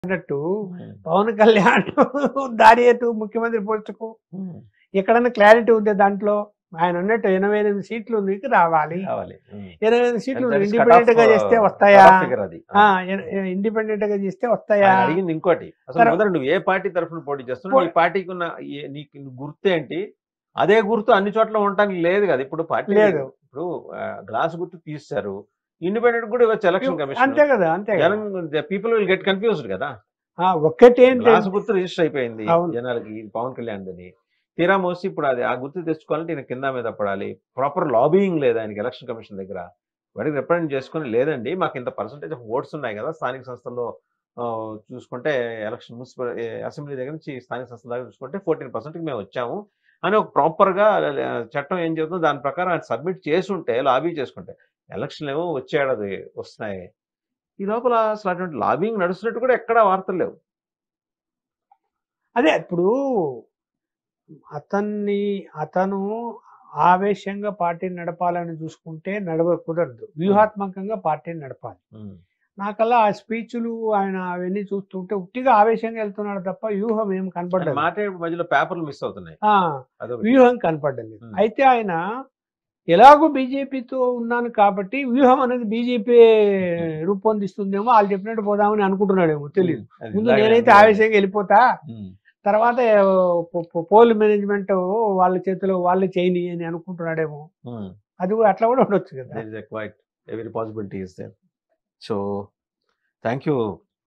అన్నట్టు పవన్ కళ్యాణ్ దాడి ఎటు ముఖ్యమంత్రి పోస్టుకు ఎక్కడన్నా క్లారిటీ ఉంది దాంట్లో ఆయన అన్నట్టు ఎనభై ఎనిమిది సీట్లు నీకు రావాలి కావాలి ఎనభై ఎనిమిది సీట్లు And that is ఇండిపెండెంట్ గా cut off, చేస్తే uh, వస్తాయా cut off figure అది ఇండిపెండెంట్ గా చేస్తే వస్తాయా ఆయన అడిగింది ఇంకోటి అసలు తర్వాత- మొదలు నువ్వు ఏ పార్టీ తరఫున పోటీ చేస్తున్నావు పో- నీ పార్టీకి ఉన్న ఏ- నీకు గుర్తు ఏంటి అదే గుర్తు అన్ని చోట్ల ఉండటానికి లేదు కదా ఇప్పుడు పార్టీ లేదు. ఇప్పుడు గ్లాస్ గుర్తు తీస్తారు ఇండిపెండెంట్ కూడా ఇవ్వచ్చు ఎలక్షన్ కమిషన్ అంతే కదా అంతే కదా జనం పీపుల్ విల్ గెట్ కన్ఫ్యూజ్డ్ కదా ఆ, ఒక్కటేంటి గ్లాస్ గుర్తు రిజిస్టర్ అయిపోయింది అవును. జనాలకి ఇది పవన్ కళ్యాణ్ అని తీరా మోసి ఇప్పుడు అది ఆ గుర్తు తెచ్చుకోవాలంటే ఈయన కింద మీద పడాలి ప్రాపర్ లాబింగ్ లేదు ఆయనకి ఎలక్షన్ కమిషన్ దగ్గర వాడికి రిప్రజెంట్ చేసుకుని లేదండి మాకు ఇంత పర్సంటేజ్ ఆఫ్ ఓట్స్ ఉన్నాయి కదా స్థానిక సంస్థల్లో ఆ, చూసుకుంటే ఎలక్షన్ మున్సిపల్ అసెంబ్లీ దగ్గర నుంచి స్థానిక సంస్థల దగ్గర చూసుకుంటే ఫోర్టీన్ పర్సెంట్కి మేము వచ్చాము అని ఒక ప్రాపర్గా చట్టం ఏం చెబుతుందో దాని ప్రకారం ఆయన సబ్మిట్ చేసుంటే లాబీ చేసుకుంటే ఎలక్షన్లు ఏమో వచ్చే ఏడాది వస్తున్నాయి ఈ లోపల అసలు అటువంటి లాబింగ్ నడుస్తున్నట్టు కూడా ఎక్కడా వార్తలు లేవు అదే ఇప్పుడు అతన్ని అతను ఆవేశంగా పార్టీని నడపాలని చూసుకుంటే నడవ కుదరదు వ్యూహాత్మకంగా పార్టీని నడపాలి ఉమ్. నాకల్లా ఆ స్పీచ్లు ఆయన అవన్నీ చూస్తుంటే ఉట్టిగా ఆవేశంగా వెళ్తున్నాడు తప్ప వ్యూహం ఏం ఆయన కనపడలేదు మాట్లాడే మధ్యలో పేపర్లు మిస్ అవుతున్నాయి ఆ, అదొకటి. వ్యూహం కనపడలేదు Hmm. అయితే ఆయన ఎలాగో బీజేపీతో ఉన్నాను కాబట్టి వ్యూహం అనేది బీజేపీ రూపొందిస్తుందేమో వాళ్ళు చెప్పినట్టు పోదామని అనుకుంటున్నాడేమో తెలియదు అది ముందు ఇలాగే నేనైతే ఉంది. ఆవేశంగా వెళ్ళిపోతా ఉమ్. తర్వాత పో- పో- పోల్ మేనేజ్మెంట్ వాళ్ళ చేతిలో వాళ్ళే చేయని అని అనుకుంటున్నాడేమో ఉమ్. అది కూడా అట్లా కూడా ఉండొచ్చు కదా there is a quite every possibility is there so thank you